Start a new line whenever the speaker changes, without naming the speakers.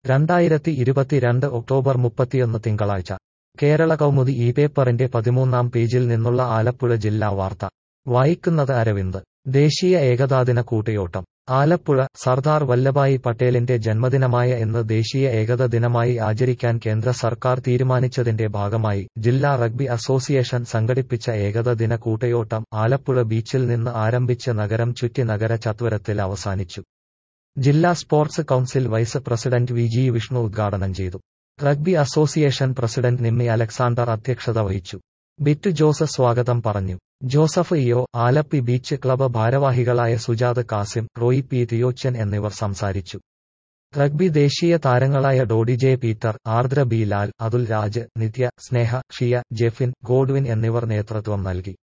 രണ്ടായിരത്തി ഇരുപത്തിരണ്ട് ഒക്ടോബർ മുപ്പത്തിയൊന്ന് തിങ്കളാഴ്ച കേരള കൗമുദി ഈ പേപ്പറിന്റെ പതിമൂന്നാം പേജിൽ നിന്നുള്ള ആലപ്പുഴ ജില്ലാ വാർത്ത വായിക്കുന്നത് അരവിന്ദ് ദേശീയ ഏകതാദിന കൂട്ടയോട്ടം ആലപ്പുഴ സർദാർ വല്ലഭായി പട്ടേലിന്റെ ജന്മദിനമായ ഇന്ന് ദേശീയ ഏകത ദിനമായി ആചരിക്കാൻ കേന്ദ്ര സർക്കാർ തീരുമാനിച്ചതിന്റെ ഭാഗമായി ജില്ലാ റഗ്ബി അസോസിയേഷൻ സംഘടിപ്പിച്ച ഏകത ദിന കൂട്ടയോട്ടം ആലപ്പുഴ ബീച്ചിൽ നിന്ന് ആരംഭിച്ച് നഗരം ചുറ്റി നഗര ചത്വരത്തിൽ അവസാനിച്ചു ജില്ലാ sports council vice president V G Vishnu ഉദ്ഘാടനം ചെയ്തു rugby association president Nimmi Alexander അധ്യക്ഷത വഹിച്ചു ബിറ്റു ജോസ് സ്വാഗതം പറഞ്ഞു ജോസഫ് ഇയോ ആലപ്പി ബീച്ച് ക്ലബ് ഭാരവാഹികളായ സുജാത് കാസിം റോയി പി തിയോച്ചൻ എന്നിവർ സംസാരിച്ചു റഗ്ബി ദേശീയ താരങ്ങളായ ഡോഡി ജെ പീറ്റർ ആർദ്ര ബി ലാൽ അതുൽ രാജ് നിത്യ സ്നേഹ ഷിയ ജെഫിൻ ഗോഡ്വിൻ എന്നിവർ നേതൃത്വം നൽകി